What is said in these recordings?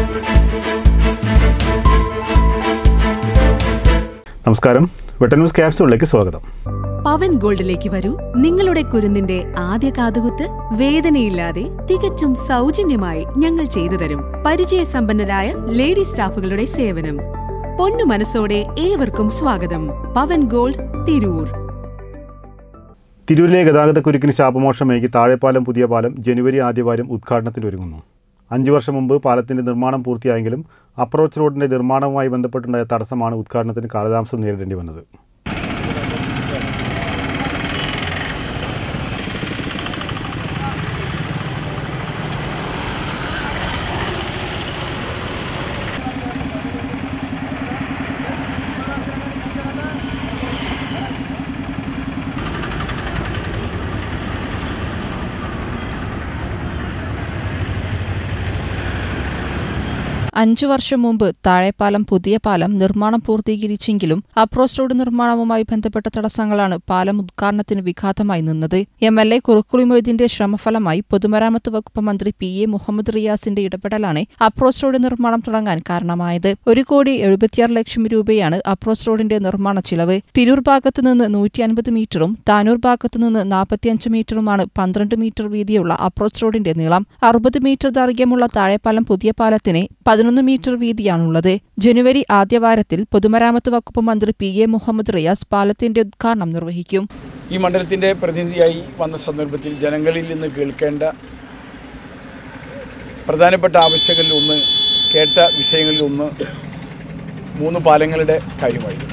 നമസ്കാരം വെട്ടൻ ന്യൂസ് ക്യാപ്സ്യൂളിലേക്ക് സ്വാഗതം പവൻ ഗോൾഡിലേക്ക് വരൂ നിങ്ങളുടെ കുരുന്നിന്റെ ആദ്യ കാതുകുത്ത് വേദനയില്ലാതെ തികച്ചും സൗജന്യമായി ഞങ്ങൾ ചെയ്തു തരും പരിചയസമ്പന്നരായ ലേഡി സ്റ്റാഫുകളുടെ സേവനം പൊന്നു മനസ്സോടെ ഏവർക്കും സ്വാഗതം പവൻ ഗോൾഡ് തിരൂർ തിരൂരിലെ ഗതാഗതക്കുരുക്കിന് ശാപമോക്ഷമേകി താഴെപ്പാലം പുതിയ പാലം ജനുവരി ആദ്യവാരം ഉദ്ഘാടനത്തിന് ഒരുങ്ങുന്നു അഞ്ചു വർഷം മുമ്പ് പാലത്തിന്റെ നിർമ്മാണം പൂർത്തിയായെങ്കിലും അപ്രോച്ച് റോഡിന്റെ നിർമ്മാണവുമായി ബന്ധപ്പെട്ടുണ്ടായ തടസ്സമാണ് ഉദ്ഘാടനത്തിന് കാലതാമസം നേരിടേണ്ടി വന്നത് അഞ്ചു വർഷം മുമ്പ് താഴെപ്പാലം പുതിയ പാലം നിർമ്മാണം പൂർത്തീകരിച്ചെങ്കിലും അപ്രോച്ച് റോഡ് നിർമ്മാണവുമായി ബന്ധപ്പെട്ട തടസ്സങ്ങളാണ് പാലം ഉദ്ഘാടനത്തിന് വിഘാതമായി നിന്നത് എം എൽ എ കുറുക്കുളി മൊയ്തീന്റെ ശ്രമഫലമായി പൊതുമരാമത്ത് വകുപ്പ് മന്ത്രി പി എ മുഹമ്മദ് റിയാസിന്റെ ഇടപെടലാണ് അപ്രോച്ച് റോഡ് നിർമ്മാണം തുടങ്ങാൻ കാരണമായത് ഒരു കോടി എഴുപത്തിയാറ് ലക്ഷം രൂപയാണ് അപ്രോച്ച് റോഡിന്റെ നിർമ്മാണ ചിലവ് തിരൂർ ഭാഗത്തു നിന്ന് നൂറ്റി അൻപത് മീറ്ററും താനൂർ ഭാഗത്തു നിന്ന് നാൽപ്പത്തിയഞ്ച് മീറ്ററുമാണ് പന്ത്രണ്ട് മീറ്റർ വീതിയുള്ള അപ്രോച്ച് റോഡിന്റെ നീളം അറുപത് മീറ്റർ ദൈർഘ്യമുള്ള താഴെപ്പാലം പുതിയ പാലത്തിന് പതിനൊന്ന് മീറ്റർ വീതിയാണുള്ളത് ജനുവരി ആദ്യവാരത്തിൽ പൊതുമരാമത്ത് വകുപ്പ് മന്ത്രി പി എ മുഹമ്മദ് റിയാസ് പാലത്തിന്റെ ഉദ്ഘാടനം നിർവഹിക്കും ഈ മണ്ഡലത്തിൻ്റെ പ്രതിനിധിയായി വന്ന സന്ദർഭത്തിൽ ജനങ്ങളിൽ നിന്ന് കേൾക്കേണ്ട പ്രധാനപ്പെട്ട ആവശ്യങ്ങളിൽ ഒന്ന് കേട്ട വിഷയങ്ങളിൽ ഒന്ന് മൂന്ന് പാലങ്ങളുടെ കാര്യമായിരുന്നു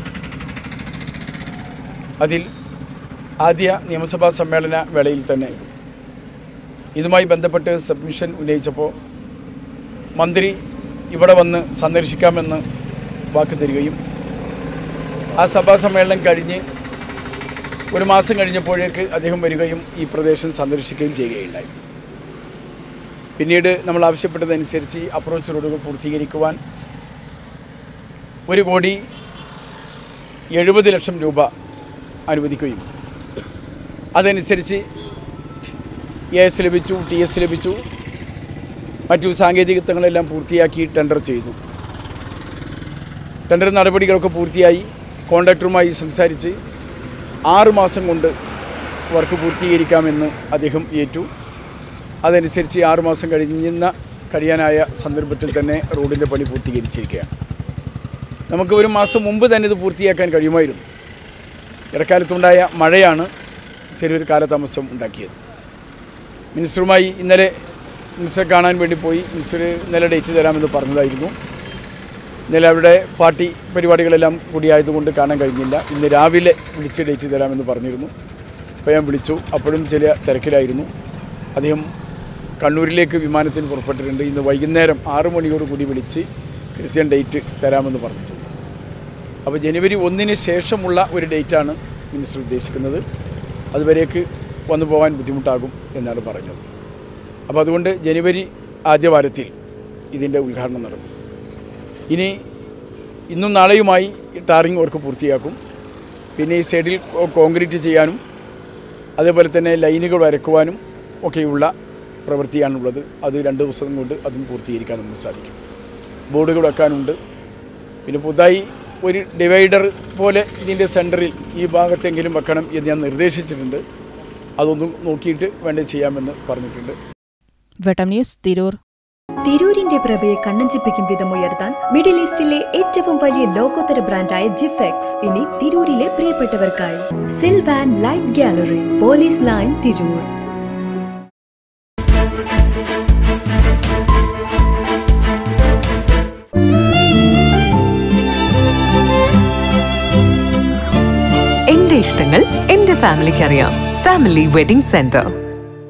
അതിൽ ആദ്യ നിയമസഭാ സമ്മേളന വേളയിൽ തന്നെ ഇതുമായി ബന്ധപ്പെട്ട് സബ്മിഷൻ ഉന്നയിച്ചപ്പോൾ മന്ത്രി ഇവിടെ വന്ന് സന്ദർശിക്കാമെന്ന് വാക്ക് തരികയും ആ സഭാ സമ്മേളനം കഴിഞ്ഞ് ഒരു മാസം കഴിഞ്ഞപ്പോഴേക്ക് അദ്ദേഹം വരികയും ഈ പ്രദേശം സന്ദർശിക്കുകയും ചെയ്യുകയുണ്ടായി പിന്നീട് നമ്മൾ ആവശ്യപ്പെട്ടതനുസരിച്ച് ഈ അപ്രോച്ച് റോഡുകൾ പൂർത്തീകരിക്കുവാൻ ഒരു കോടി എഴുപത് ലക്ഷം രൂപ അനുവദിക്കുകയും അതനുസരിച്ച് എ എസ് ലഭിച്ചു ടി എസ് ലഭിച്ചു മറ്റു സാങ്കേതികത്വങ്ങളെല്ലാം പൂർത്തിയാക്കി ടെൻഡർ ചെയ്തു ടെൻഡർ നടപടികളൊക്കെ പൂർത്തിയായി കോൺട്രാക്ടറുമായി സംസാരിച്ച് ആറ് മാസം കൊണ്ട് വർക്ക് പൂർത്തീകരിക്കാമെന്ന് അദ്ദേഹം ഏറ്റു അതനുസരിച്ച് ആറ് മാസം കഴിഞ്ഞുന്ന കഴിയാനായ സന്ദർഭത്തിൽ തന്നെ റോഡിൻ്റെ പണി പൂർത്തീകരിച്ചിരിക്കുകയാണ് നമുക്ക് ഒരു മാസം മുമ്പ് തന്നെ ഇത് പൂർത്തിയാക്കാൻ കഴിയുമായിരുന്നു ഇടക്കാലത്തുണ്ടായ മഴയാണ് ചെറിയൊരു കാലതാമസം ഉണ്ടാക്കിയത് മിനിസ്റ്ററുമായി ഇന്നലെ മിനിസ്റ്ററെ കാണാൻ വേണ്ടി പോയി മിനിസ്റ്റർ ഇന്നലെ ഡേറ്റ് തരാമെന്ന് പറഞ്ഞതായിരുന്നു ഇന്നലെ അവിടെ പാർട്ടി പരിപാടികളെല്ലാം കൂടിയായതുകൊണ്ട് കാണാൻ കഴിഞ്ഞില്ല ഇന്ന് രാവിലെ വിളിച്ച് ഡേറ്റ് തരാമെന്ന് പറഞ്ഞിരുന്നു അപ്പോൾ ഞാൻ വിളിച്ചു അപ്പോഴും ചില തിരക്കിലായിരുന്നു അദ്ദേഹം കണ്ണൂരിലേക്ക് വിമാനത്തിൽ പുറപ്പെട്ടിട്ടുണ്ട് ഇന്ന് വൈകുന്നേരം ആറു മണിയോട് കൂടി വിളിച്ച് കൃത്യം ഡേറ്റ് തരാമെന്ന് പറഞ്ഞിട്ടുണ്ട് അപ്പോൾ ജനുവരി ഒന്നിന് ശേഷമുള്ള ഒരു ഡേറ്റാണ് മിനിസ്റ്റർ ഉദ്ദേശിക്കുന്നത് അതുവരേക്ക് വന്നു പോകാൻ ബുദ്ധിമുട്ടാകും എന്നാണ് പറഞ്ഞത് അപ്പോൾ അതുകൊണ്ട് ജനുവരി ആദ്യ വാരത്തിൽ ഇതിൻ്റെ ഉദ്ഘാടനം നടക്കും ഇനി ഇന്നും നാളെയുമായി ടാറിങ് വർക്ക് പൂർത്തിയാക്കും പിന്നെ ഈ സൈഡിൽ കോ- കോൺക്രീറ്റ് ചെയ്യാനും അതേപോലെ തന്നെ ലൈനുകൾ വരക്കുവാനും ഒക്കെയുള്ള പ്രവൃത്തിയാണുള്ളത് അത് രണ്ട് ദിവസം കൊണ്ട് അതും പൂർത്തീകരിക്കാൻ നമുക്ക് സാധിക്കും ബോർഡുകൾ വെക്കാനുണ്ട് പിന്നെ പുതുതായി ഒരു ഡിവൈഡർ പോലെ ഇതിൻ്റെ സെൻറ്ററിൽ ഈ ഭാഗത്തെങ്കിലും വെക്കണം എന്ന് ഞാൻ നിർദ്ദേശിച്ചിട്ടുണ്ട് അതൊന്നും നോക്കിയിട്ട് വേണ്ടത് ചെയ്യാമെന്ന് പറഞ്ഞിട്ടുണ്ട് വെട്ടം ന്യൂസ് തിരൂർ തിരൂരിന്റെ പ്രഭയെ കണ്ണഞ്ചിപ്പിക്കും വിധം ഉയർത്താൻ മിഡിൽ ഈസ്റ്റിലെ ഏറ്റവും വലിയ ലോകോത്തര ബ്രാൻഡായ ജിഫെക്സ് ഇനി തിരൂരിലെ പ്രിയപ്പെട്ടവർക്കായി Silvan light gallery police line Tirur എന്റെ ഇഷ്ടങ്ങൾ എന്റെ ഫാമിലിക്ക് അറിയാം ഫാമിലി വെഡിംഗ് സെന്റർ